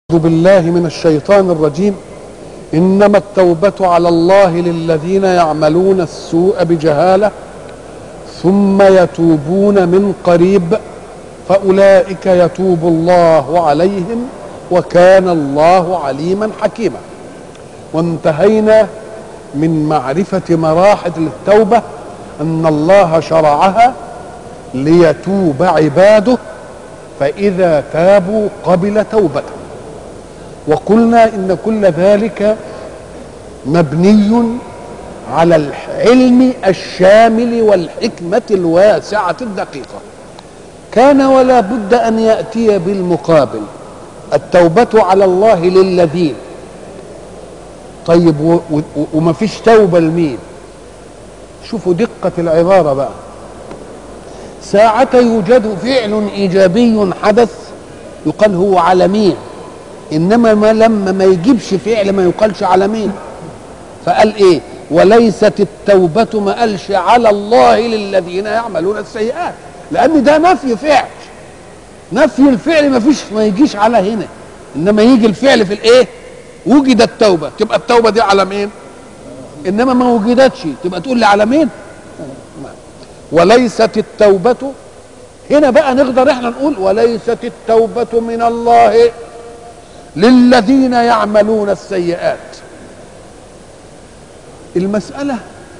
أعوذ بالله من الشيطان الرجيم إنما التوبة على الله للذين يعملون السوء بجهالة ثم يتوبون من قريب فأولئك يتوب الله عليهم وكان الله عليما حكيما وانتهينا من معرفة مراحل التوبة أن الله شرعها ليتوب عباده فإذا تابوا قبل توبته وقلنا ان كل ذلك مبني على العلم الشامل والحكمه الواسعه الدقيقه كان ولا بد ان ياتي بالمقابل التوبه على الله للذين طيب و- و- وما فيش توبه لمين شوفوا دقه العباره بقى ساعة يوجد فعل إيجابي حدث يقال هو على مين انما ما لما ما يجيبش فعل ما يقالش على مين فقال ايه وليست التوبة ما قالش على الله للذين يعملون السيئات لان ده نفي فعل نفي الفعل ما فيش ما يجيش على هنا انما يجي الفعل في الايه وجد التوبة تبقى التوبة دي على مين انما ما وجدتش تبقى تقول لي على مين وليست التوبة هنا بقى نقدر احنا نقول وليست التوبة من الله للذين يعملون السيئات المسألة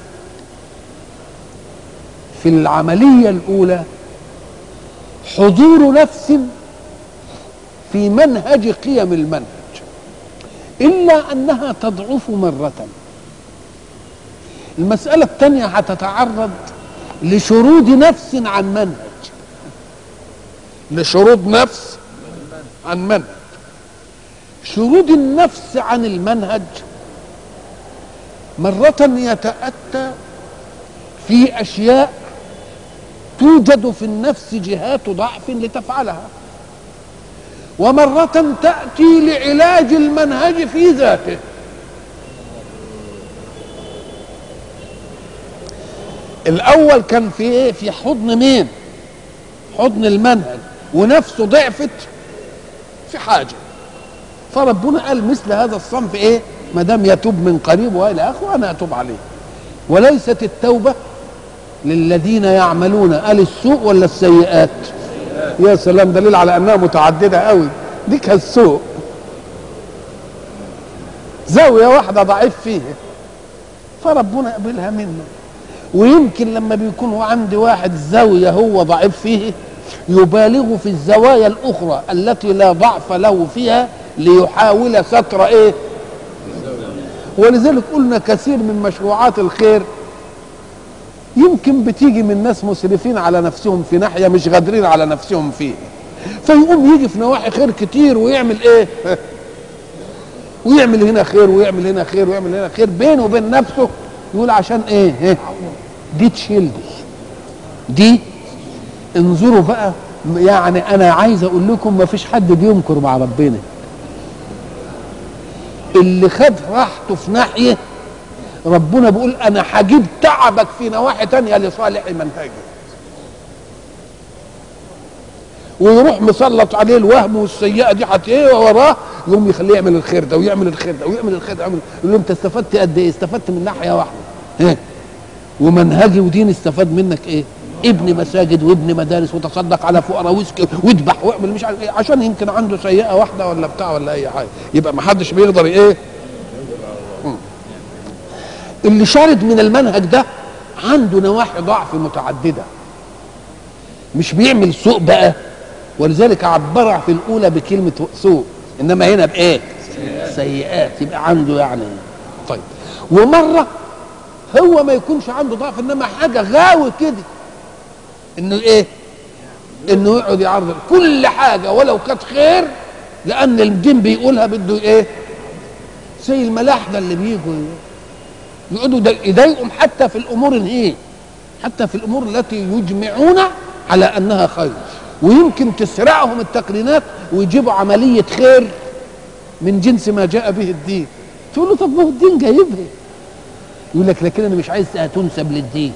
في العملية الأولى حضور نفس في منهج قيم المنهج إلا أنها تضعف مرة المسألة الثانية هتتعرض لشرود نفس عن منهج لشرود نفس عن منهج شرود النفس عن المنهج مرة يتأتى في أشياء توجد في النفس جهات ضعف لتفعلها ومرة تأتي لعلاج المنهج في ذاته الأول كان في إيه؟ في حضن مين؟ حضن المنهج ونفسه ضعفت في حاجه فربنا قال مثل هذا الصنف ايه ما دام يتوب من قريب والى اخره انا اتوب عليه وليست التوبه للذين يعملون قال السوء ولا السيئات يا سلام دليل على انها متعدده قوي ديك السوء زاويه واحده ضعيف فيها فربنا قبلها منه ويمكن لما بيكون هو عند واحد زاويه هو ضعيف فيه يبالغ في الزوايا الاخرى التي لا ضعف له فيها ليحاول ستر ايه ولذلك قلنا كثير من مشروعات الخير يمكن بتيجي من ناس مسرفين على نفسهم في ناحيه مش قادرين على نفسهم فيه فيقوم يجي في نواحي خير كتير ويعمل ايه ويعمل هنا خير ويعمل هنا خير ويعمل هنا خير بينه وبين نفسه يقول عشان ايه, إيه؟ دي تشيل دي دي انظروا بقى يعني انا عايز اقول لكم ما فيش حد بيمكر مع ربنا اللي خد راحته في ناحيه ربنا بيقول انا هجيب تعبك في نواحي تانية لصالح منهجي ويروح مسلط عليه الوهم والسيئه دي حتى ايه وراه يقوم يخليه يعمل الخير ده ويعمل الخير ده ويعمل الخير ده ويعمل يقول له انت استفدت قد ايه؟ استفدت من ناحيه واحده ايه ومنهجي ودين استفاد منك ايه؟ ابن مساجد وابن مدارس وتصدق على فقراء واسكي واذبح واعمل مش عارف ايه عشان يمكن عنده سيئه واحده ولا بتاع ولا اي حاجه يبقى ما حدش بيقدر ايه؟ مم. اللي شارد من المنهج ده عنده نواحي ضعف متعدده مش بيعمل سوء بقى ولذلك عبرها في الاولى بكلمه سوء انما هنا بايه؟ سيئات يبقى عنده يعني طيب ومره هو ما يكونش عنده ضعف انما حاجه غاوي كده انه ايه انه يقعد يعرض كل حاجه ولو كانت خير لان الدين بيقولها بده ايه زي الملاحده اللي بيجوا يقعدوا يضايقهم حتى في الامور هي حتى في الامور التي يجمعون على انها خير ويمكن تسرعهم التقرينات ويجيبوا عمليه خير من جنس ما جاء به الدين تقول له طب ما هو الدين جايبها يقول لك لكن انا مش عايزها تنسب للدين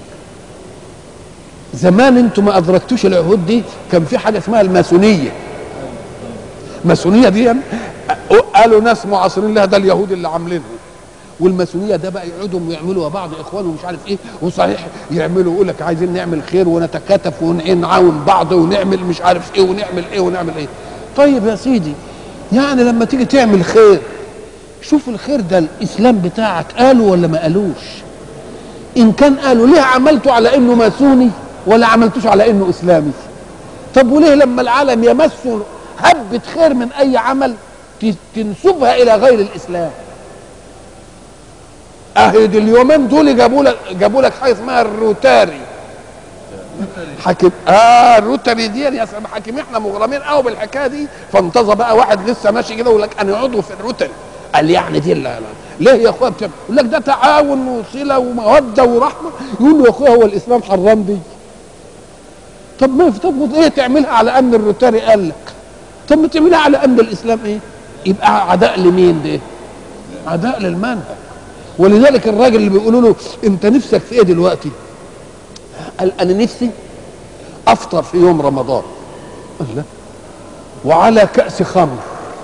زمان انتم ما ادركتوش العهود دي كان في حاجه اسمها الماسونيه الماسونيه دي قالوا ناس معاصرين لها ده اليهود اللي عاملينه والماسونيه ده بقى يقعدوا ويعملوا بعض اخوان ومش عارف ايه وصحيح يعملوا يقول لك عايزين نعمل خير ونتكاتف ونعاون بعض ونعمل مش عارف ايه ونعمل ايه ونعمل ايه طيب يا سيدي يعني لما تيجي تعمل خير شوف الخير ده الاسلام بتاعك قالوا ولا ما قالوش ان كان قالوا ليه عملته على انه ماسوني ولا عملتوش على انه اسلامي طب وليه لما العالم يمس هبة خير من اي عمل تنسبها الى غير الاسلام اهي دي اليومين دول جابوا لك جابوا لك حاجه اسمها الروتاري حاكم اه الروتاري دي يا سلام حاكم احنا مغرمين قوي بالحكايه دي فانتظر بقى واحد لسه ماشي كده يقول لك انا عضو في الروتاري قال يعني دي لا لا ليه يا اخويا بتعمل يقول لك ده تعاون وصله وموده ورحمه يقول له يا اخويا هو الاسلام حرام دي طب ما طب ايه تعملها على ان الروتاري قال لك طب ما تعملها على ان الاسلام ايه يبقى عداء لمين ده عداء للمنهج ولذلك الراجل اللي بيقولوا له انت نفسك في ايه دلوقتي قال انا نفسي افطر في يوم رمضان قال لا وعلى كأس خمر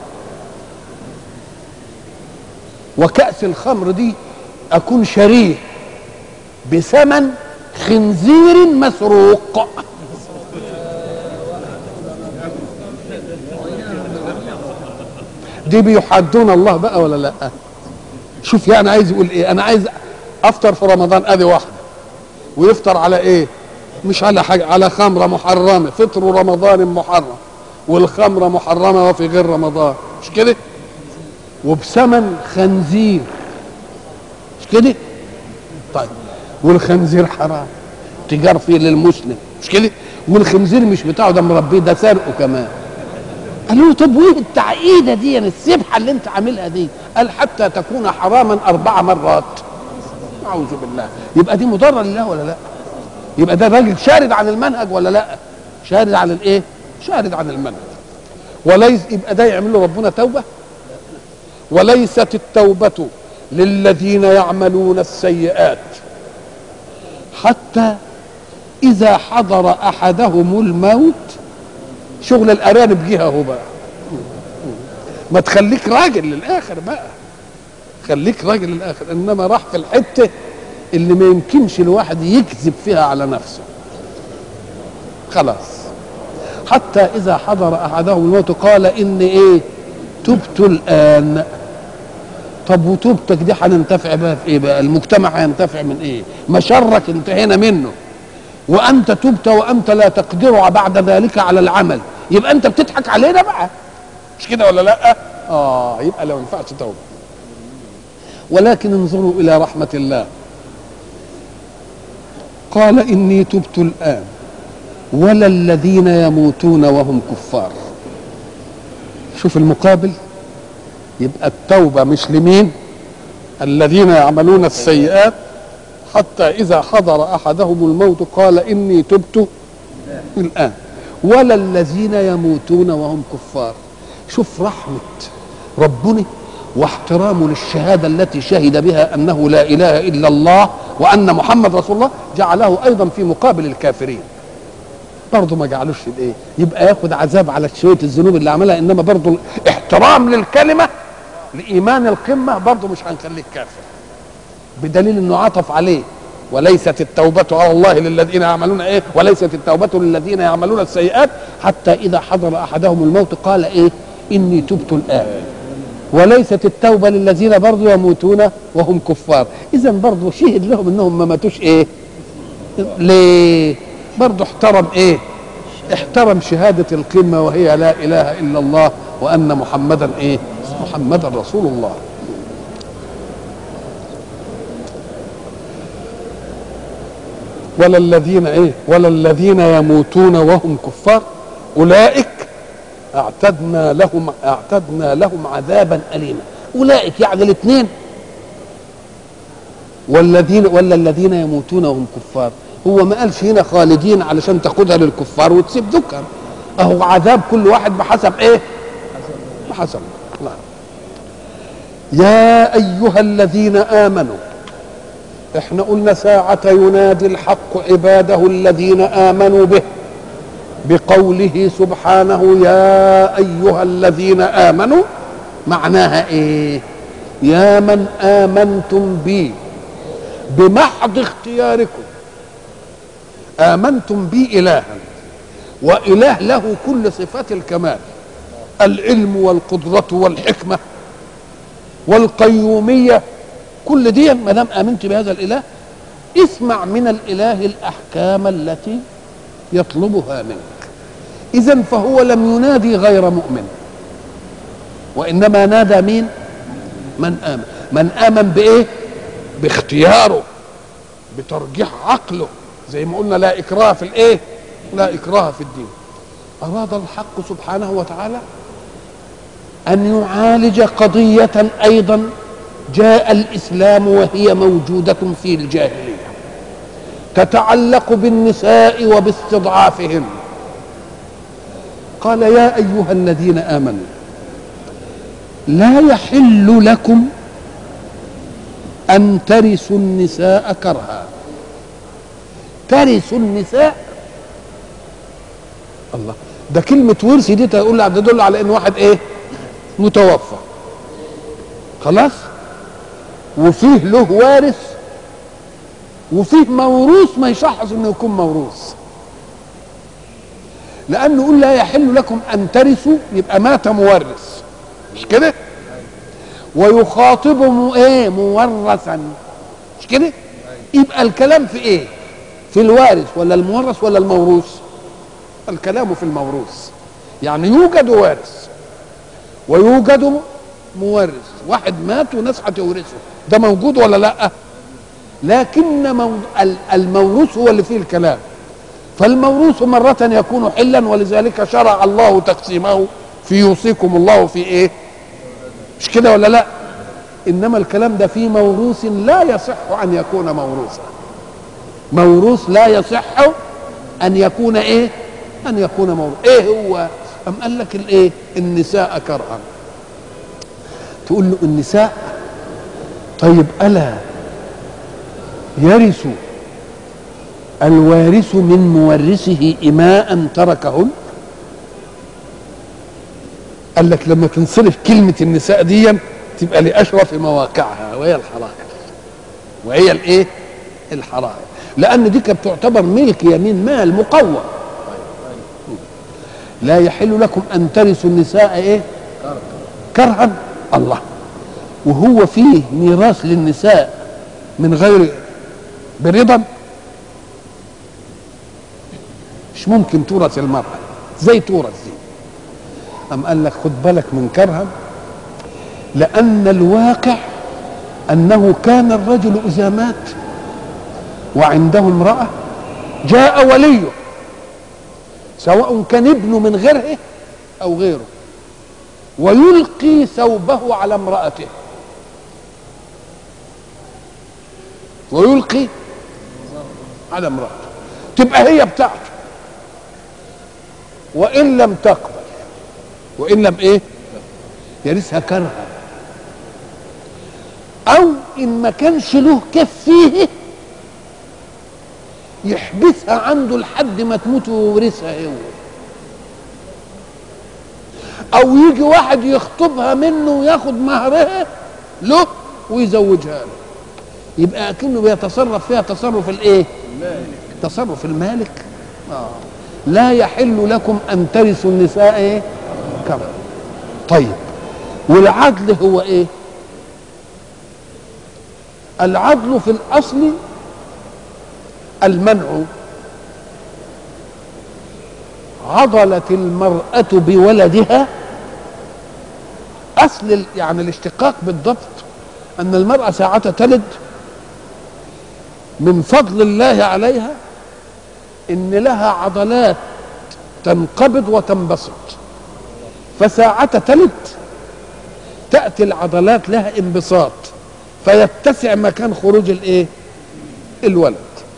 وكأس الخمر دي اكون شريه بثمن خنزير مسروق دي بيحدون الله بقى ولا لا شوف يعني عايز يقول ايه انا عايز افطر في رمضان ادي واحده ويفطر على ايه مش على حاجه على خمره محرمه فطر رمضان محرم والخمره محرمه وفي غير رمضان مش كده وبثمن خنزير مش كده طيب والخنزير حرام تجار فيه للمسلم مش كده والخنزير مش بتاعه ده مربيه ده سرقه كمان قالوا له طب وايه التعقيده دي يعني السبحه اللي انت عاملها دي قال حتى تكون حراما اربع مرات اعوذ بالله يبقى دي مضره لله ولا لا يبقى ده راجل شارد عن المنهج ولا لا شارد عن الايه شارد عن المنهج وليس يبقى ده يعمل له ربنا توبه وليست التوبه للذين يعملون السيئات حتى اذا حضر احدهم الموت شغل الارانب جه اهو بقى ما تخليك راجل للاخر بقى خليك راجل للاخر انما راح في الحته اللي ما يمكنش الواحد يكذب فيها على نفسه خلاص حتى اذا حضر احدهم الموت قال اني ايه تبت الان طب وتوبتك دي هننتفع بها في ايه بقى المجتمع هينتفع من ايه مشرك انتهينا منه وانت تبت وانت لا تقدر بعد ذلك على العمل يبقى انت بتضحك علينا بقى مش كده ولا لا اه يبقى لو ينفعش توبه ولكن انظروا الى رحمه الله قال اني تبت الان ولا الذين يموتون وهم كفار شوف المقابل يبقى التوبه مش لمين الذين يعملون السيئات حتى إذا حضر أحدهم الموت قال إني تبت الآن ولا الذين يموتون وهم كفار شوف رحمة ربنا واحترامه للشهادة التي شهد بها أنه لا إله إلا الله وأن محمد رسول الله جعله أيضا في مقابل الكافرين برضه ما جعلوش الايه يبقى ياخد عذاب على شويه الذنوب اللي عملها انما برضه احترام للكلمه لايمان القمه برضه مش هنخليك كافر بدليل انه عطف عليه وليست التوبة على الله للذين يعملون ايه وليست التوبة للذين يعملون السيئات حتى اذا حضر احدهم الموت قال ايه اني تبت الان وليست التوبة للذين برضو يموتون وهم كفار اذا برضو شهد لهم انهم ما ماتوش ايه ليه برضو احترم ايه احترم شهادة القمة وهي لا اله الا الله وان محمدا ايه محمدا رسول الله ولا الذين ايه ولا الذين يموتون وهم كفار اولئك اعتدنا لهم اعتدنا لهم عذابا اليما اولئك يعني الاثنين والذين ولا الذين يموتون وهم كفار هو ما قالش هنا خالدين علشان تاخدها للكفار وتسيب ذكر اهو عذاب كل واحد بحسب ايه بحسب نعم يا ايها الذين امنوا احنا قلنا ساعة ينادي الحق عباده الذين آمنوا به بقوله سبحانه يا أيها الذين آمنوا معناها ايه يا من امنتم بي بمحض اختياركم امنتم بي الها واله له كل صفات الكمال العلم والقدره والحكمه والقيوميه كل دي ما دام امنت بهذا الاله اسمع من الاله الاحكام التي يطلبها منك اذا فهو لم ينادي غير مؤمن وانما نادى مين من امن من امن بايه باختياره بترجيح عقله زي ما قلنا لا اكراه في الايه لا اكراه في الدين اراد الحق سبحانه وتعالى ان يعالج قضيه ايضا جاء الاسلام وهي موجوده في الجاهليه تتعلق بالنساء وباستضعافهن قال يا ايها الذين امنوا لا يحل لكم ان ترثوا النساء كرها ترثوا النساء الله ده كلمة ورث دي تقول تدل على ان واحد ايه متوفى خلاص وفيه له وارث وفيه موروث ما يشحص انه يكون موروث لانه يقول لا يحل لكم ان ترثوا يبقى مات مورث مش كده ويخاطب م- ايه مورثا مش كده يبقى الكلام في ايه في الوارث ولا المورث ولا الموروث الكلام في الموروث يعني يوجد وارث ويوجد مورث واحد مات وناس هتورثه ده موجود ولا لا لكن مو... ال- الموروث هو اللي فيه الكلام فالموروث مرة يكون حلا ولذلك شرع الله تقسيمه في يوصيكم الله في ايه مش كده ولا لا انما الكلام ده في موروث لا يصح ان يكون موروثا موروث لا يصح ان يكون ايه ان يكون موروث ايه هو ام قال لك الايه النساء كرها تقول له النساء طيب الا يرث الوارث من مورثه إماء تركهن قال لك لما تنصرف كلمة النساء دي تبقى لأشرف مواقعها وهي الحرائر وهي الايه الحرائر لأن دي كانت تعتبر ملك يمين مال مقوم لا يحل لكم أن ترثوا النساء ايه كرها الله وهو فيه ميراث للنساء من غير برضا مش ممكن تورث المرأة زي تورث دي أم قال لك خد بالك من كرها لأن الواقع أنه كان الرجل إذا مات وعنده امرأة جاء وليه سواء كان ابنه من غيره أو غيره ويلقي ثوبه على امرأته ويلقي على امرأته تبقى هي بتاعته وإن لم تقبل وإن لم إيه يرثها كرها أو إن ما كانش له كف فيه يحبسها عنده لحد ما تموت ويورثها هو أو يجي واحد يخطبها منه وياخد مهرها له ويزوجها له يبقى أكنه بيتصرف فيها تصرف الإيه؟ تصرف المالك آه. لا يحل لكم ان ترثوا النساء ايه كرها طيب والعدل هو ايه العدل في الاصل المنع عضلت المرأة بولدها أصل ال- يعني الاشتقاق بالضبط أن المرأة ساعة تلد من فضل الله عليها ان لها عضلات تنقبض وتنبسط فساعة تلد تأتي العضلات لها انبساط فيتسع مكان خروج الايه الولد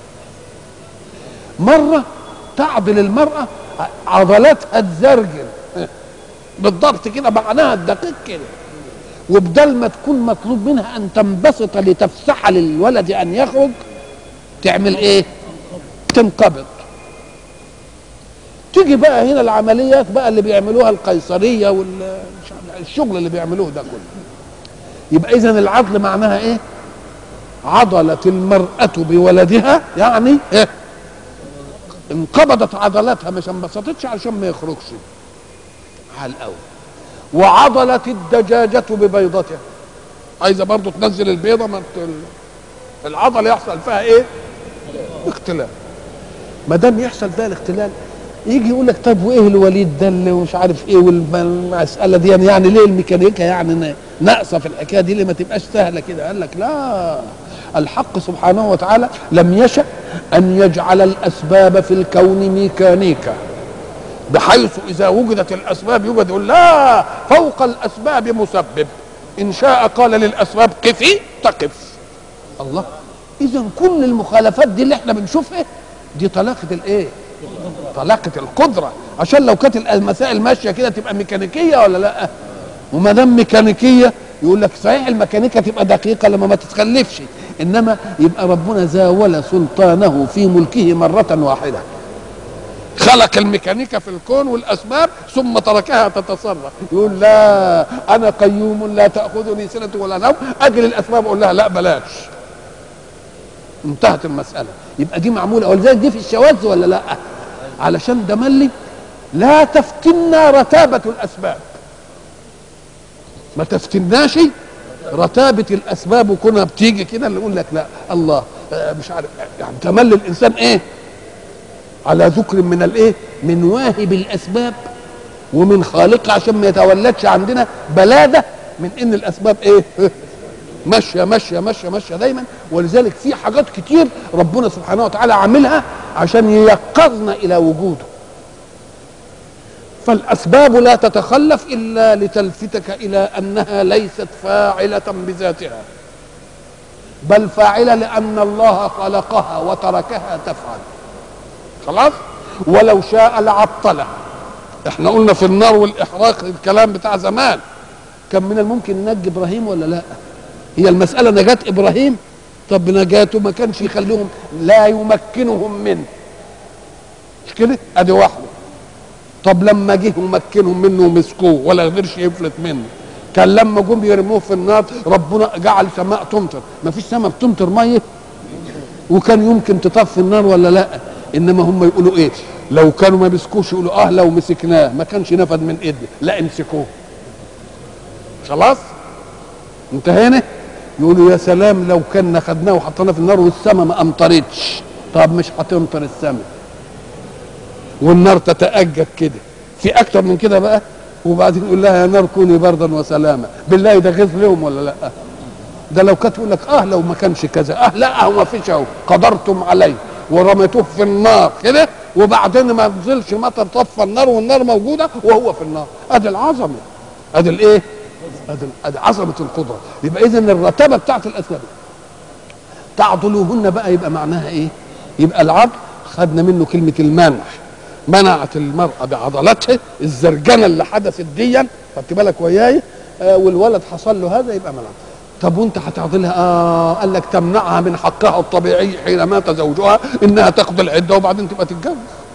مرة تعضل المرأة عضلاتها تزرجل بالضبط كده معناها الدقيق كده وبدل ما تكون مطلوب منها ان تنبسط لتفسح للولد ان يخرج تعمل ايه تنقبض تيجي بقى هنا العمليات بقى اللي بيعملوها القيصريه وال مش عارف الشغل اللي بيعملوه ده كله يبقى اذا العضل معناها ايه عضلت المرأة بولدها يعني إيه؟ انقبضت عضلاتها مش انبسطتش عشان ما يخرجش على الاول وعضلت الدجاجة ببيضتها عايزة برضو تنزل البيضة ما ت- العضلة يحصل فيها ايه اختلال ما دام يحصل فيها الاختلال يجي يقول لك طب وايه الوليد ده اللي مش عارف ايه والمساله دي يعني ليه الميكانيكا يعني نا- ناقصه في الحكايه دي ليه ما تبقاش سهله كده قال لك لا الحق سبحانه وتعالى لم يشأ ان يجعل الاسباب في الكون ميكانيكا بحيث اذا وجدت الاسباب يوجد يقول لا فوق الاسباب مسبب ان شاء قال للاسباب قفي تقف الله اذا كل المخالفات دي اللي احنا بنشوفها دي طلاقه الايه طلاقه القدره عشان لو كانت المسائل ماشيه كده تبقى ميكانيكيه ولا لا وما دام ميكانيكيه يقول لك صحيح الميكانيكا تبقى دقيقه لما ما تتخلفش انما يبقى ربنا زاول سلطانه في ملكه مره واحده خلق الميكانيكا في الكون والاسباب ثم تركها تتصرف يقول لا انا قيوم لا تاخذني سنه ولا نوم اجل الاسباب اقول لها لا بلاش انتهت المساله يبقى دي معموله ولذلك دي في الشواذ ولا لا علشان ده ملي لا تفتنا رتابه الاسباب ما تفتناش رتابه الاسباب وكونها بتيجي كده اللي يقول لك لا الله آه، مش عارف يعني تملي الانسان ايه على ذكر من الايه من واهب الاسباب ومن خالقها عشان ما يتولدش عندنا بلاده من ان الاسباب ايه ماشيه ماشيه ماشيه ماشيه دايما ولذلك في حاجات كتير ربنا سبحانه وتعالى عاملها عشان ييقظنا الى وجوده فالاسباب لا تتخلف الا لتلفتك الى انها ليست فاعله بذاتها بل فاعله لان الله خلقها وتركها تفعل خلاص ولو شاء لعطله احنا قلنا في النار والاحراق الكلام بتاع زمان كان من الممكن ننجي ابراهيم ولا لا هي المساله نجاه ابراهيم طب نجاته ما كانش يخليهم لا يمكنهم منه مش كده ادي واحده طب لما جه ومكنهم منه ومسكوه ولا قدرش يفلت منه كان لما جم يرموه في النار ربنا جعل سماء تمطر ما فيش سماء بتمطر ميه وكان يمكن تطفي النار ولا لا انما هم يقولوا ايه لو كانوا ما مسكوش يقولوا اه لو مسكناه ما كانش نفد من ايدنا لا امسكوه خلاص انتهينا يقولوا يا سلام لو كنا خدناه وحطيناه في النار والسماء ما امطرتش طب مش هتمطر السماء والنار تتأجج كده في اكتر من كده بقى وبعدين يقول لها يا نار كوني بردا وسلاما بالله ده غيظ لهم ولا لا ده لو كانت تقول لك اه لو ما كانش كذا اه لا هو ما فيش اهو قدرتم عليه ورميتوه في النار كده وبعدين ما نزلش مطر طفى النار والنار موجوده وهو في النار ادي العظمه ادي الايه ادي ادي عظمه القدره يبقى اذا الرتبه بتاعت الاسباب تعضلوهن بقى يبقى معناها ايه يبقى العضل خدنا منه كلمه المنع منعت المرأة بعضلاتها الزرجنة اللي حدثت ديا خدت بالك وياي آه والولد حصل له هذا يبقى منع طب وانت هتعضلها اه قال لك تمنعها من حقها الطبيعي حين مات زوجها انها تقضي العده وبعدين تبقى تتجوز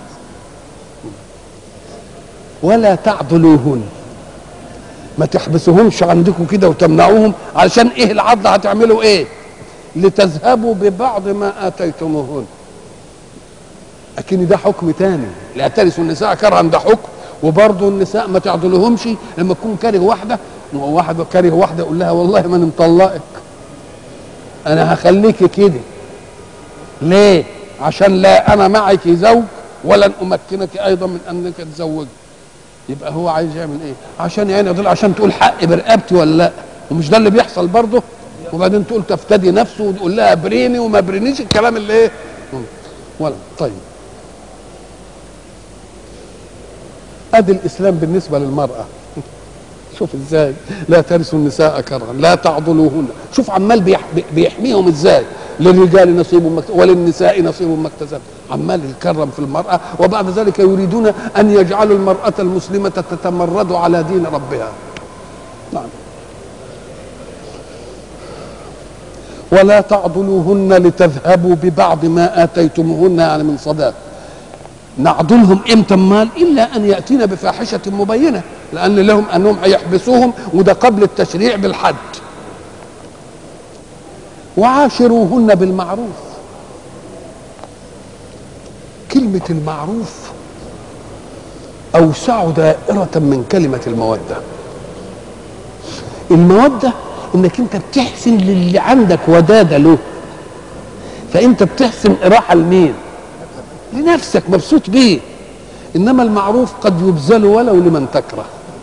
ولا تعضلوهن ما تحبسوهمش عندكم كده وتمنعوهم علشان ايه العضله هتعملوا ايه لتذهبوا ببعض ما اتيتموهن لكن ده حكم تاني لا ترثوا النساء كرها ده حكم وبرضه النساء ما تعضلهمش لما تكون كاره واحده واحد كاره واحده يقول لها والله ما انا مطلقك انا هخليك كده ليه عشان لا انا معك زوج ولن امكنك ايضا من انك تزوجي يبقى هو عايز يعمل ايه عشان يعني دول عشان تقول حق برقبتي ولا لا ومش ده اللي بيحصل برضه وبعدين تقول تفتدي نفسه وتقول لها بريني وما برينيش الكلام اللي ايه ولا طيب ادي الاسلام بالنسبه للمراه شوف ازاي لا ترثوا النساء كرها لا تعضلوهن شوف عمال بيح بيحميهم ازاي للرجال نصيب مكتسب وللنساء نصيب ما اكتسب عمال يكرم في المرأة وبعد ذلك يريدون أن يجعلوا المرأة المسلمة تتمرد على دين ربها نعم ولا تعضلوهن لتذهبوا ببعض ما آتيتموهن يعني من صداق نعضلهم امتى مال الا ان ياتينا بفاحشه مبينه لان لهم انهم هيحبسوهم وده قبل التشريع بالحد وعاشروهن بالمعروف كلمة المعروف أوسع دائرة من كلمة المودة المودة إنك أنت بتحسن للي عندك ودادة له فأنت بتحسن إراحة لمين؟ لنفسك مبسوط بيه إنما المعروف قد يبذل ولو لمن تكره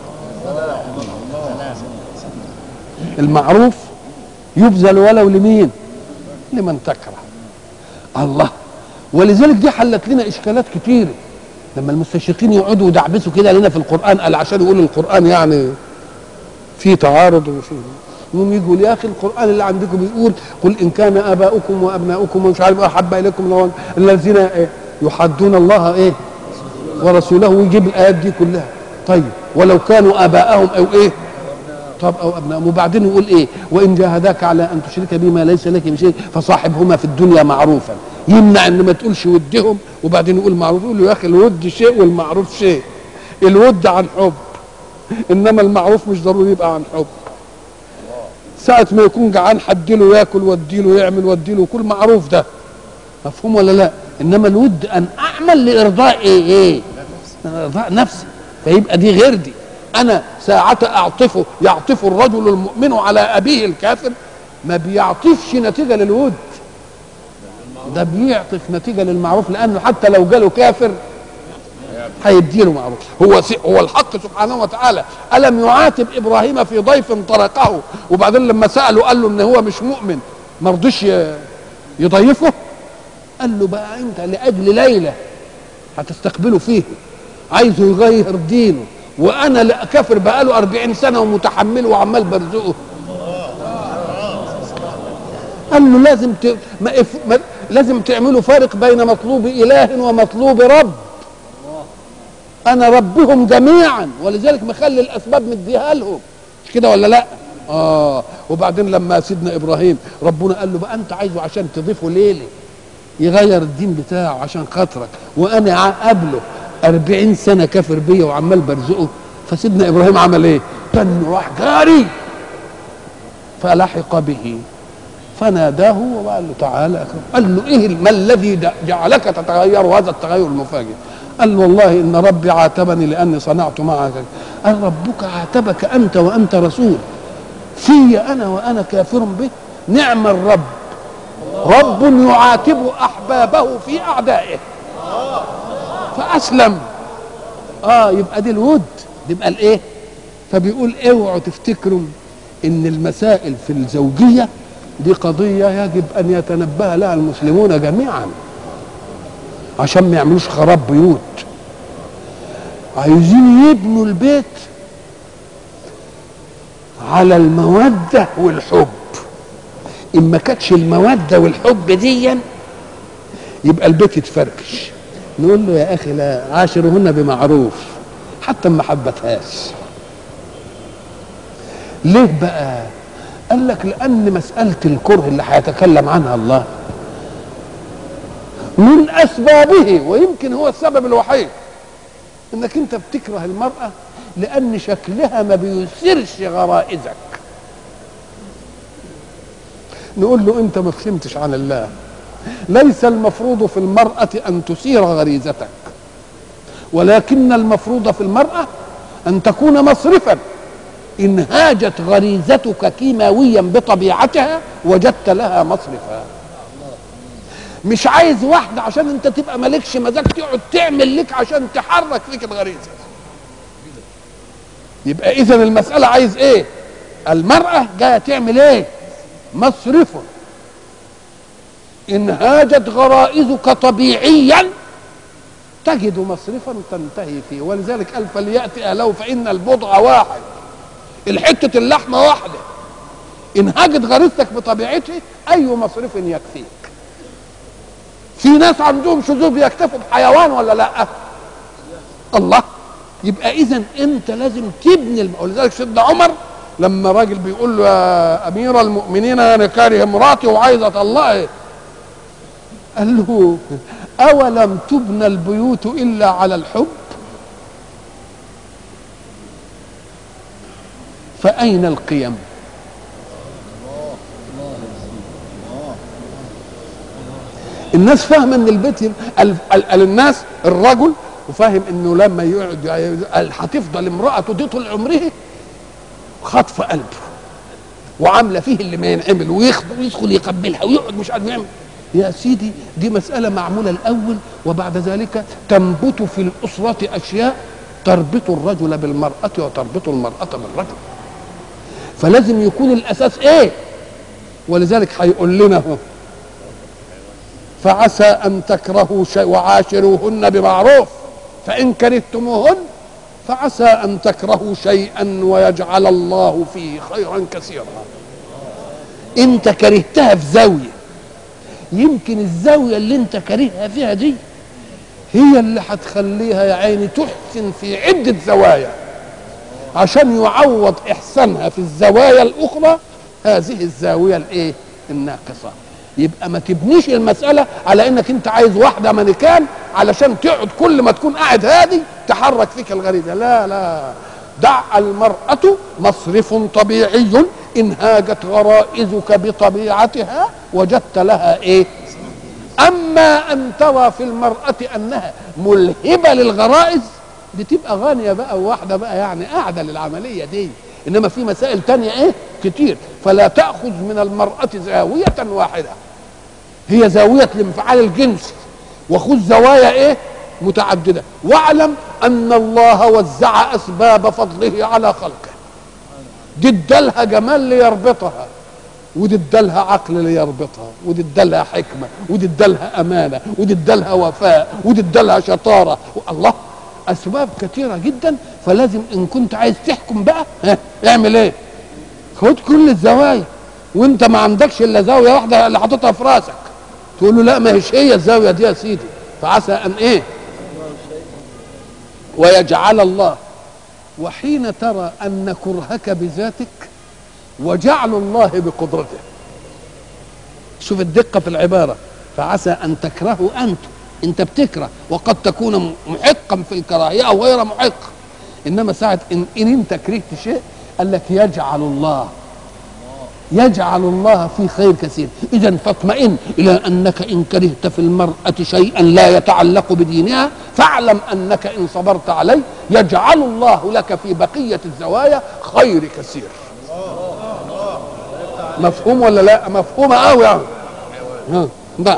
المعروف يبذل ولو لمين؟ لمن تكره الله ولذلك دي حلت لنا اشكالات كتيره لما المستشرقين يقعدوا يدعبسوا كده لنا في القران قال عشان يقولوا القران يعني في تعارض وفي يقوم يقول يا اخي القران اللي عندكم بيقول قل ان كان اباؤكم وابناؤكم ومش عارف احب اليكم لو الذين إيه يحدون الله ايه ورسوله ويجيب الايات دي كلها طيب ولو كانوا اباءهم او ايه طب او ابنائهم وبعدين يقول ايه وان جاهداك على ان تشرك بما ليس لك بشيء فصاحبهما في الدنيا معروفا يمنع ان ما تقولش ودهم وبعدين يقول معروف يقول له يا اخي الود شيء والمعروف شيء الود عن حب انما المعروف مش ضروري يبقى عن حب ساعة ما يكون جعان حديله ياكل وديله يعمل وديله كل معروف ده مفهوم ولا لا انما الود ان اعمل لارضاء ايه ايه ارضاء نفسي فيبقى دي غير دي انا ساعة اعطفه يعطف الرجل المؤمن على ابيه الكافر ما بيعطفش نتيجة للود ده بيعطف نتيجة للمعروف لانه حتى لو جاله كافر هيديله معروف هو هو الحق سبحانه وتعالى الم يعاتب ابراهيم في ضيف طرقه وبعدين لما ساله قال له ان هو مش مؤمن ما رضيش يضيفه قال له بقى انت لاجل ليله هتستقبله فيه عايزه يغير دينه وانا لا كافر بقاله أربعين سنه ومتحمله وعمال برزقه قال له لازم ت... ما... إف... ما... لازم تعملوا فارق بين مطلوب اله ومطلوب رب انا ربهم جميعا ولذلك مخلي الاسباب مديها لهم مش كده ولا لا اه وبعدين لما سيدنا ابراهيم ربنا قال له بقى انت عايزه عشان تضيفه ليله يغير الدين بتاعه عشان خاطرك وانا قبله أربعين سنة كافر بيا وعمال برزقه فسيدنا إبراهيم عمل إيه؟ كان راح جاري فلحق به فناداه وقال له تعالى قال له إيه ما الذي جعلك تتغير هذا التغير المفاجئ؟ قال له والله إن ربي عاتبني لأني صنعت معك قال ربك عاتبك أنت وأنت رسول في أنا وأنا كافر به نعم الرب رب يعاتب أحبابه في أعدائه فاسلم اه يبقى دي الود يبقى الايه فبيقول اوعوا تفتكروا ان المسائل في الزوجيه دي قضيه يجب ان يتنبه لها المسلمون جميعا عشان ما يعملوش خراب بيوت عايزين يبنوا البيت على الموده والحب ان ما كانتش الموده والحب ديا يبقى البيت يتفركش نقول له يا اخي لا عاشرهن بمعروف حتى ما حبتهاش ليه بقى قال لك لان مساله الكره اللي هيتكلم عنها الله من اسبابه ويمكن هو السبب الوحيد انك انت بتكره المراه لان شكلها ما بيثيرش غرائزك نقول له انت ما فهمتش عن الله ليس المفروض في المرأة أن تثير غريزتك ولكن المفروض في المرأة أن تكون مصرفا إن هاجت غريزتك كيماويا بطبيعتها وجدت لها مصرفا مش عايز واحدة عشان انت تبقى مالكش مزاج تقعد تعمل لك عشان تحرك فيك الغريزة يبقى اذا المسألة عايز ايه المرأة جاية تعمل ايه مصرفه إن هاجت غرائزك طبيعيا تجد مصرفا تنتهي فيه ولذلك قال فليأتي أهله فإن البضع واحد الحتة اللحمة واحدة إن هاجت غريزتك بطبيعته أي مصرف يكفيك في ناس عندهم شذوذ يكتفوا بحيوان ولا لا الله يبقى اذا انت لازم تبني الم... ولذلك سيدنا عمر لما راجل بيقول له يا امير المؤمنين انا كاره مراتي وعايز اطلقها قال له أولم تبنى البيوت إلا على الحب فأين القيم الناس فاهمه ان البيت ال- ال- ال- الناس الرجل وفاهم انه لما يقعد ي- هتفضل امراته دي طول عمره خاطفه قلبه وعامله فيه اللي ما ينعمل ويخ- ويدخل يقبلها ويقعد مش عارف يعمل يا سيدي دي مسألة معمولة الأول وبعد ذلك تنبت في الأسرة أشياء تربط الرجل بالمرأة وتربط المرأة بالرجل فلازم يكون الأساس إيه ولذلك هيقول لنا هو فعسى أن تكرهوا شيء وعاشروهن بمعروف فإن كرهتموهن فعسى أن تكرهوا شيئا ويجعل الله فيه خيرا كثيرا أنت كرهتها في زاوية يمكن الزاوية اللي أنت كرهها فيها دي هي اللي هتخليها يا عيني تحسن في عدة زوايا عشان يعوض إحسانها في الزوايا الأخرى هذه الزاوية الإيه؟ الناقصة يبقى ما تبنيش المسألة على إنك أنت عايز واحدة مانيكان علشان تقعد كل ما تكون قاعد هادي تحرك فيك الغريزة لا لا دع المرأة مصرف طبيعي إن هاجت غرائزك بطبيعتها وجدت لها إيه أما أن ترى في المرأة أنها ملهبة للغرائز دي تبقى غانية بقى وواحدة بقى يعني قاعدة للعملية دي إنما في مسائل تانية إيه كتير فلا تأخذ من المرأة زاوية واحدة هي زاوية الانفعال الجنسي وخذ زوايا إيه متعددة واعلم أن الله وزع أسباب فضله على خلقه دي ادالها جمال ليربطها ودي ادالها عقل ليربطها ودي ادالها حكمه ودي ادالها امانه ودي ادالها وفاء ودي ادالها شطاره الله اسباب كثيره جدا فلازم ان كنت عايز تحكم بقى ها اعمل ايه خد كل الزوايا وانت ما عندكش الا زاويه واحده اللي حاططها في راسك تقول له لا ما هيش هي الزاويه دي يا سيدي فعسى ان ايه ويجعل الله وحين ترى ان كرهك بذاتك وجعل الله بقدرته شوف الدقة في العبارة فعسى أن تكرهوا أنتم أنت بتكره وقد تكون محقا في الكراهية أو غير محق إنما ساعة إن, إن أنت كرهت شيء قال لك يجعل الله يجعل الله في خير كثير إذا فاطمئن إلى أنك إن كرهت في المرأة شيئا لا يتعلق بدينها فاعلم أنك إن صبرت عليه يجعل الله لك في بقية الزوايا خير كثير مفهوم ولا لا مفهومة قوي يعني ها نعم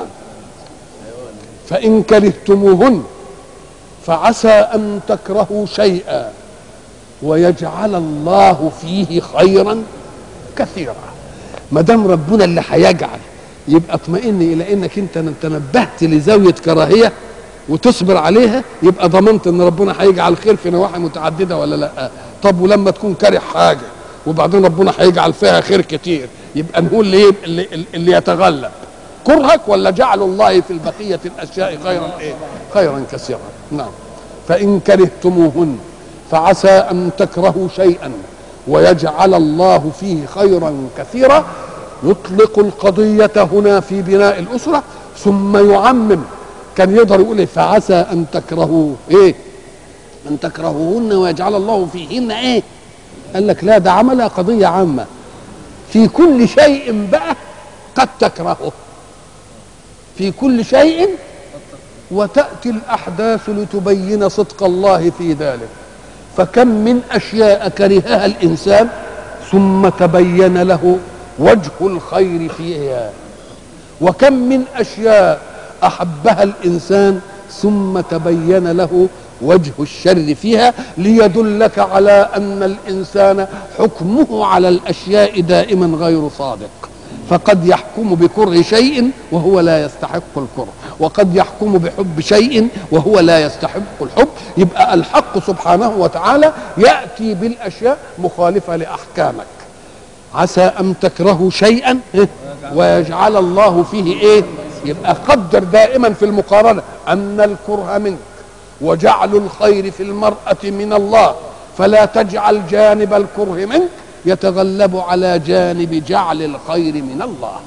فإن كرهتموهن فعسى أن تكرهوا شيئا ويجعل الله فيه خيرا كثيرا ما دام ربنا اللي هيجعل يبقى اطمئن الى انك انت تنبهت لزاويه كراهيه وتصبر عليها يبقى ضمنت ان ربنا هيجعل خير في نواحي متعدده ولا لا طب ولما تكون كاره حاجه وبعدين ربنا هيجعل فيها خير كتير يبقى نقول ليه اللي, اللي يتغلب كرهك ولا جعل الله في البقيه الاشياء خيرا ايه خيرا كثيرا نعم فان كرهتموهن فعسى ان تكرهوا شيئا ويجعل الله فيه خيرا كثيرا يطلق القضية هنا في بناء الأسرة ثم يعمم كان يقدر يقول إيه فعسى أن تكرهوا إيه أن تكرهوهن ويجعل الله فيهن إيه قال لك لا ده عملها قضية عامة في كل شيء بقى قد تكرهه في كل شيء وتأتي الأحداث لتبين صدق الله في ذلك فكم من أشياء كرهها الإنسان ثم تبين له وجه الخير فيها وكم من أشياء أحبها الإنسان ثم تبين له وجه الشر فيها ليدلك على أن الإنسان حكمه على الأشياء دائما غير صادق فقد يحكم بكره شيء وهو لا يستحق الكره وقد يحكم بحب شيء وهو لا يستحق الحب يبقى الحق سبحانه وتعالى يأتي بالأشياء مخالفة لأحكامك عسى أن تكرهوا شيئا ويجعل الله فيه إيه يبقى قدر دائما في المقارنة أن الكره منك وجعل الخير في المرأة من الله فلا تجعل جانب الكره منك يتغلب على جانب جعل الخير من الله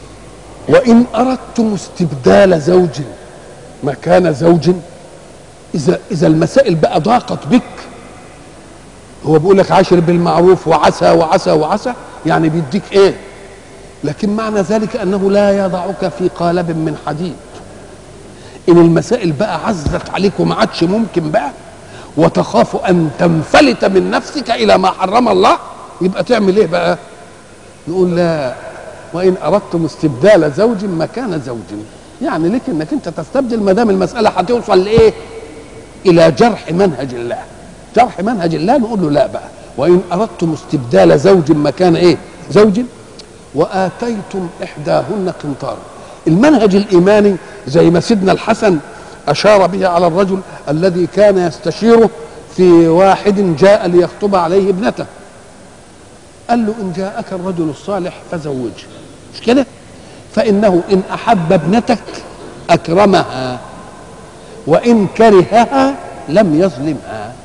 وإن أردتم استبدال زوج مكان زوج اذا اذا المسائل بقى ضاقت بك هو بيقول لك عاشر بالمعروف وعسى وعسى وعسى يعني بيديك ايه لكن معنى ذلك انه لا يضعك في قالب من حديد ان المسائل بقى عزت عليك وما عادش ممكن بقى وتخاف ان تنفلت من نفسك الى ما حرم الله يبقى تعمل ايه بقى نقول لا وان اردتم استبدال زوج مكان زوج يعني لك انك انت تستبدل ما دام المساله هتوصل لايه الى جرح منهج الله جرح منهج الله نقول له لا بقى وان اردتم استبدال زوج مكان ايه زوج واتيتم احداهن قنطارا المنهج الايماني زي ما سيدنا الحسن اشار به على الرجل الذي كان يستشيره في واحد جاء ليخطب عليه ابنته قال له ان جاءك الرجل الصالح فزوجه مش كده فانه ان احب ابنتك اكرمها وان كرهها لم يظلمها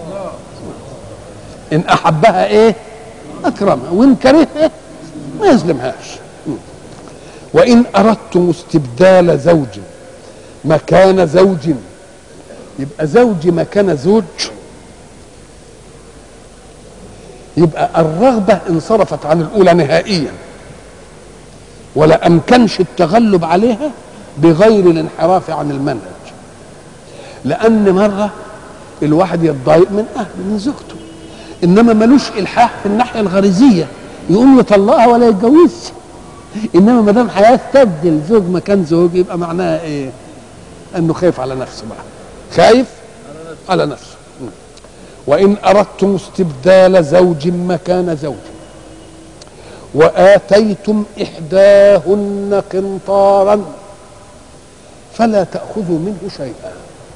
ان احبها ايه اكرمها وان كرهها ما يظلمهاش وان اردتم استبدال زوج مكان زوج يبقى زوج مكان زوج يبقى الرغبة انصرفت عن الأولى نهائيا ولا أمكنش التغلب عليها بغير الانحراف عن المنهج لأن مرة الواحد يتضايق من أهله من زوجته إنما ملوش إلحاح في الناحية الغريزية يقوم يطلقها ولا يتجوزش إنما ما دام هيستبدل زوج مكان زوج يبقى معناها إيه؟ انه خايف على نفسه بقى خايف على نفسه وان اردتم استبدال زوج مكان زوج واتيتم احداهن قنطارا فلا تاخذوا منه شيئا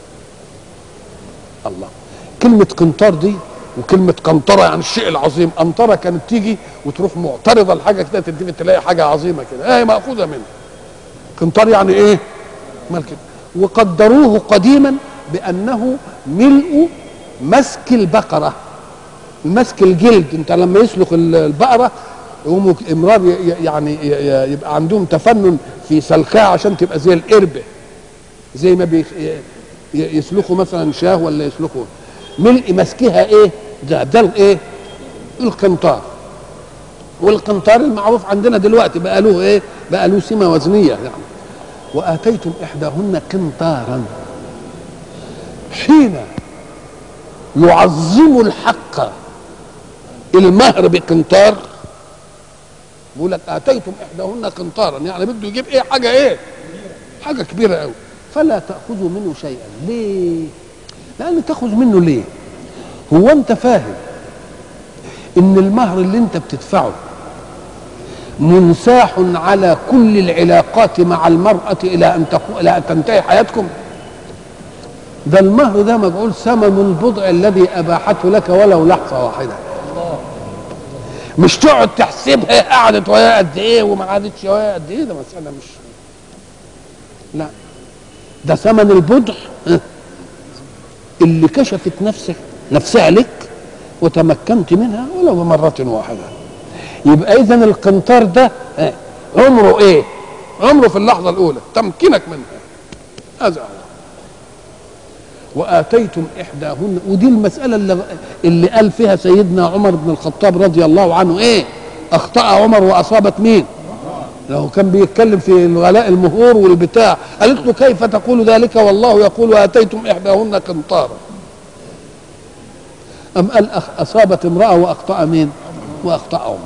الله كلمه قنطار دي وكلمة قنطرة يعني الشيء العظيم قنطرة كانت تيجي وتروح معترضة لحاجة كده تديك تلاقي حاجة عظيمة كده ايه مأخوذة منها قنطار يعني ايه مال كده وقدروه قديما بانه ملء مسك البقره مسك الجلد انت لما يسلخ البقره يقوموا امرار يعني يبقى عندهم تفنن في سلخها عشان تبقى زي القربه زي ما يسلخوا مثلا شاه ولا يسلخوا ملء مسكها ايه ده ده ايه القنطار والقنطار المعروف عندنا دلوقتي بقى له ايه بقى له سمه وزنيه يعني واتيتم احداهن قنطارا حين يعظم الحق المهر بقنطار بيقول لك اتيتم احداهن قنطارا يعني بده يجيب ايه حاجه ايه حاجه كبيره قوي فلا تاخذوا منه شيئا ليه لان تاخذ منه ليه هو انت فاهم ان المهر اللي انت بتدفعه منساح على كل العلاقات مع المرأة إلى أن تقو... إلى أن تنتهي حياتكم ده المهر ده مجعول ثمن البضع الذي أباحته لك ولو لحظة واحدة مش تقعد تحسبها قعدت ويا قد ايه وما قعدتش ويا قد ايه ده مسألة مش لا ده ثمن البضع اللي كشفت نفسك نفسها لك وتمكنت منها ولو بمرة واحدة يبقى اذا القنطار ده عمره ايه عمره في اللحظه الاولى تمكينك منها هذا هو واتيتم احداهن ودي المساله اللي, اللي قال فيها سيدنا عمر بن الخطاب رضي الله عنه ايه اخطا عمر واصابت مين لو كان بيتكلم في الغلاء المهور والبتاع قالت له كيف تقول ذلك والله يقول واتيتم احداهن قنطارا ام قال اصابت امراه واخطا مين واخطا عمر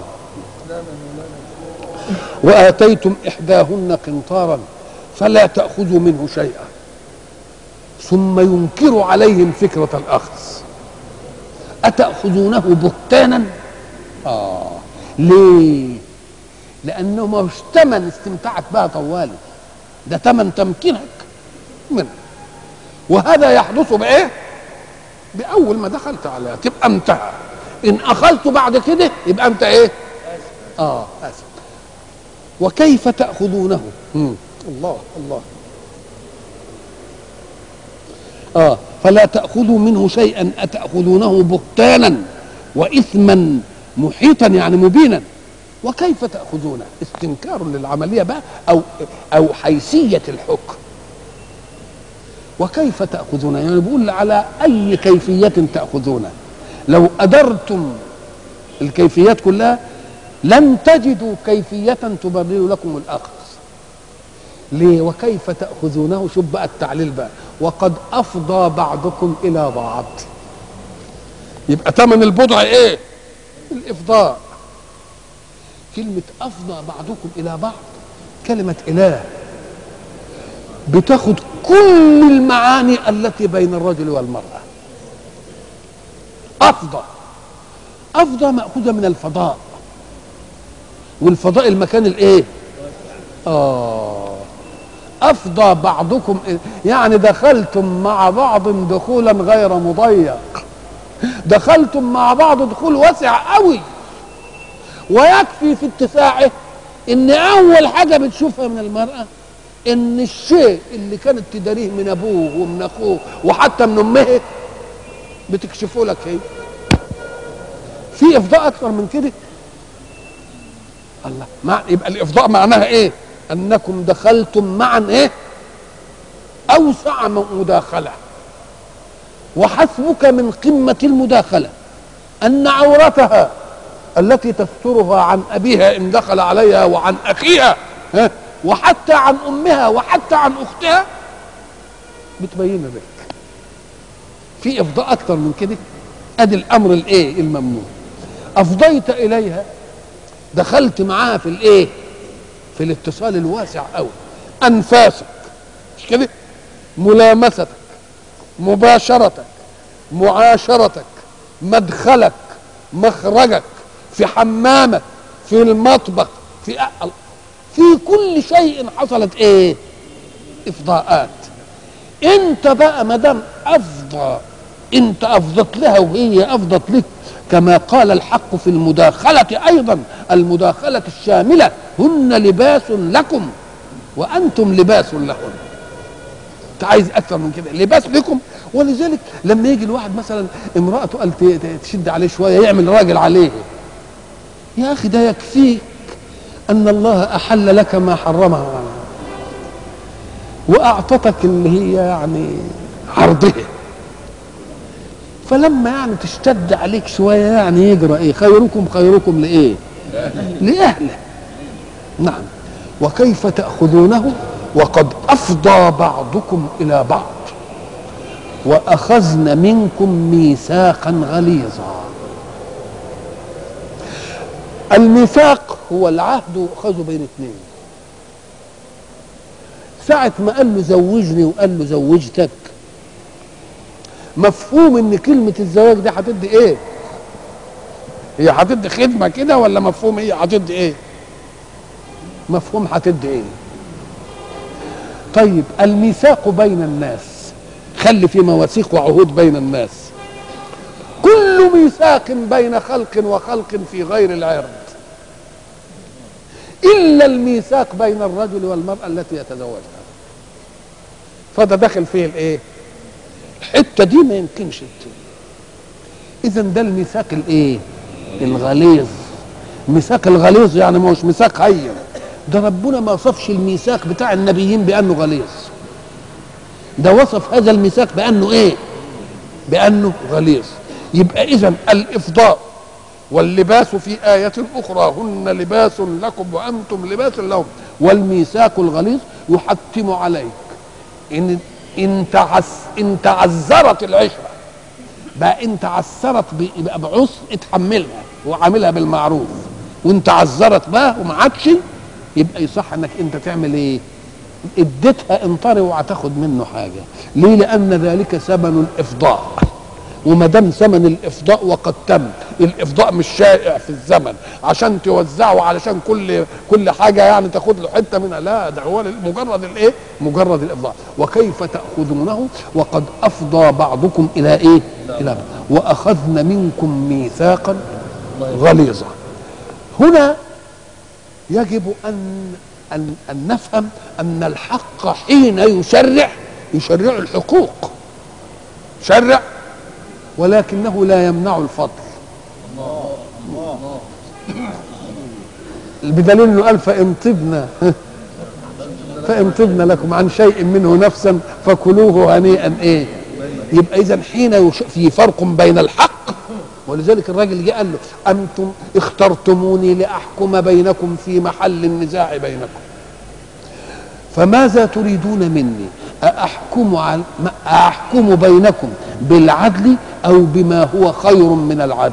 واتيتم احداهن قنطارا فلا تاخذوا منه شيئا ثم ينكر عليهم فكره الاخذ اتاخذونه بهتانا اه ليه لانه مش ثمن استمتاعك بها طوالي ده ثمن تمكينك منه وهذا يحدث بايه باول ما دخلت عليها تبقى انتهى ان اخذته بعد كده يبقى انت ايه اه اسف وكيف تاخذونه مم. الله الله اه فلا تاخذوا منه شيئا اتاخذونه بهتانا واثما محيطا يعني مبينا وكيف تاخذونه استنكار للعمليه بقى او او حيثيه الحكم وكيف تأخذون يعني بيقول على أي كيفية تأخذونه لو أدرتم الكيفيات كلها لن تجدوا كيفية تبرر لكم الأخذ ليه وكيف تأخذونه شوف بقى التعليل بقى وقد أفضى بعضكم إلى بعض يبقى ثمن البضع إيه الإفضاء كلمة أفضى بعضكم إلى بعض كلمة إله بتاخد كل المعاني التي بين الرجل والمرأة أفضى أفضى مأخوذة من الفضاء والفضاء المكان الإيه آه أفضى بعضكم يعني دخلتم مع بعض دخولا غير مضيق دخلتم مع بعض دخول واسع قوي ويكفي في اتساعه ان اول حاجه بتشوفها من المراه ان الشيء اللي كانت تداريه من ابوه ومن اخوه وحتى من امه بتكشفه لك هي في افضاء اكثر من كده الله مع يبقى الافضاء معناها ايه انكم دخلتم معا ايه اوسع مداخله وحسبك من قمه المداخله ان عورتها التي تسترها عن ابيها ان دخل عليها وعن اخيها ها وحتى عن امها وحتى عن اختها بتبين لك في افضاء اكثر من كده ادي الامر الايه الممنوع افضيت اليها دخلت معاها في الايه في الاتصال الواسع قوي انفاسك مش كده ملامستك مباشرتك معاشرتك مدخلك مخرجك في حمامك في المطبخ في أ... في كل شيء حصلت ايه افضاءات انت بقى ما دام افضى انت افضت لها وهي افضت لك كما قال الحق في المداخلة أيضا المداخلة الشاملة هن لباس لكم وأنتم لباس لهن أنت عايز أكثر من كده لباس لكم ولذلك لما يجي الواحد مثلا امرأته قال تشد عليه شوية يعمل راجل عليه يا أخي ده يكفيك أن الله أحل لك ما حرمه وأعطتك اللي هي يعني عرضها فلما يعني تشتد عليك شويه يعني يجرى ايه خيركم خيركم لايه لاهله نعم وكيف تاخذونه وقد افضى بعضكم الى بعض واخذن منكم ميثاقا غليظا الميثاق هو العهد يؤخذ بين اثنين ساعة ما قال له زوجني وقال له زوجتك مفهوم ان كلمة الزواج دي هتدي ايه هي هتدي خدمة كده ولا مفهوم هي هتدي ايه مفهوم هتدي ايه طيب الميثاق بين الناس خلي في مواثيق وعهود بين الناس كل ميثاق بين خلق وخلق في غير العرض إلا الميثاق بين الرجل والمرأة التي يتزوجها فده داخل فيه الايه الحته دي ما يمكنش اذا ده الميثاق الايه الغليظ الميثاق الغليظ يعني ما هوش ميثاق هين ده ربنا ما وصفش الميثاق بتاع النبيين بانه غليظ ده وصف هذا الميثاق بانه ايه بانه غليظ يبقى اذا الافضاء واللباس في آية أخرى هن لباس لكم وأنتم لباس لهم والميثاق الغليظ يحتم عليك إن ان تعس ان تعذرت العشره بقى ان تعثرت يبقى بعسر اتحملها وعاملها بالمعروف وان تعذرت بقى وما عادش يبقى يصح انك انت تعمل ايه؟ اديتها انطري وهتاخد منه حاجه ليه؟ لان ذلك ثمن الافضاء وما دام ثمن الافضاء وقد تم الافضاء مش شائع في الزمن عشان توزعه علشان كل كل حاجه يعني تاخد له حته منها لا ده هو مجرد الايه؟ مجرد الافضاء وكيف تاخذونه وقد افضى بعضكم الى ايه؟ الى واخذن منكم ميثاقا غليظا هنا يجب ان ان ان نفهم ان الحق حين يشرع يشرع الحقوق شرع ولكنه لا يمنع الفضل بدليل انه قال فان طبنا فان طبن لكم عن شيء منه نفسا فكلوه هنيئا ايه يبقى اذا حين يش... في فرق بين الحق ولذلك الراجل جه قال له انتم اخترتموني لاحكم بينكم في محل النزاع بينكم فماذا تريدون مني أأحكم على أحكم بينكم بالعدل أو بما هو خير من العدل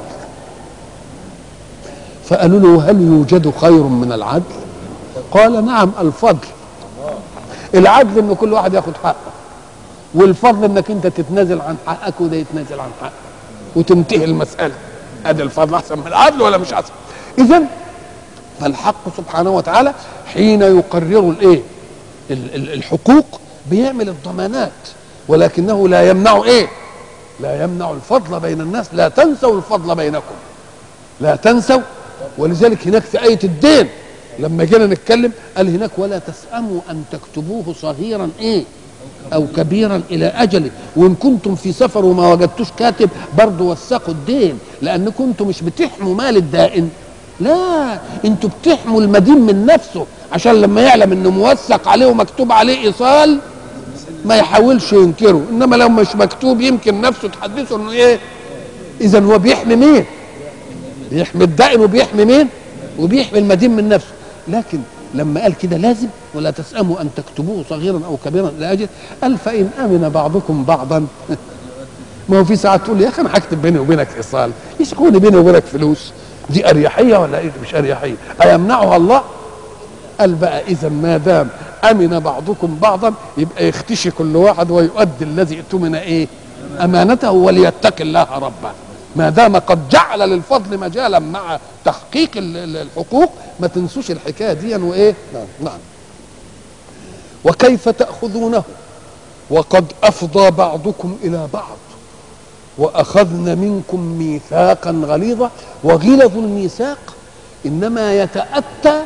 فقالوا له هل يوجد خير من العدل قال نعم الفضل العدل ان كل واحد ياخد حقه والفضل انك انت تتنازل عن حقك وده يتنازل عن حقه وتنتهي المساله ادي الفضل احسن من العدل ولا مش احسن اذا فالحق سبحانه وتعالى حين يقرر الايه الحقوق بيعمل الضمانات ولكنه لا يمنع ايه لا يمنع الفضل بين الناس لا تنسوا الفضل بينكم لا تنسوا ولذلك هناك في آية الدين لما جينا نتكلم قال هناك ولا تسأموا أن تكتبوه صغيرا إيه أو كبيرا إلى أجله وإن كنتم في سفر وما وجدتوش كاتب برضه وثقوا الدين لأن كنتم مش بتحموا مال الدائن لا انتوا بتحموا المدين من نفسه عشان لما يعلم انه موثق عليه ومكتوب عليه ايصال ما يحاولش ينكره انما لو مش مكتوب يمكن نفسه تحدثه انه ايه اذا هو بيحمي مين بيحمي الدائن وبيحمي مين وبيحمي المدين من نفسه لكن لما قال كده لازم ولا تسأموا أن تكتبوه صغيرا أو كبيرا إلى أجل قال فإن أمن بعضكم بعضا ما هو في ساعات تقول يا أخي أنا هكتب بيني وبينك إيصال يسكوني بيني وبينك فلوس دي أريحية ولا إيه مش أريحية أيمنعها الله قال بقى إذا ما دام أمن بعضكم بعضا يبقى يختشي كل واحد ويؤدي الذي اؤتمن إيه أمانته وليتق الله ربه ما دام قد جعل للفضل مجالا مع تحقيق الحقوق ما تنسوش الحكايه دي وايه نعم نعم وكيف تاخذونه وقد افضى بعضكم الى بعض واخذن منكم ميثاقا غليظا وغلظ الميثاق انما يتاتى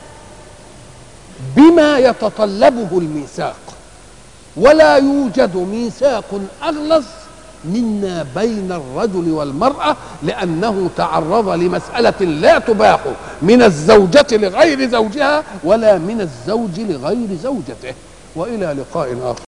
بما يتطلبه الميثاق ولا يوجد ميثاق اغلظ منا بين الرجل والمرأة لأنه تعرض لمسألة لا تباح من الزوجة لغير زوجها ولا من الزوج لغير زوجته وإلى لقاء آخر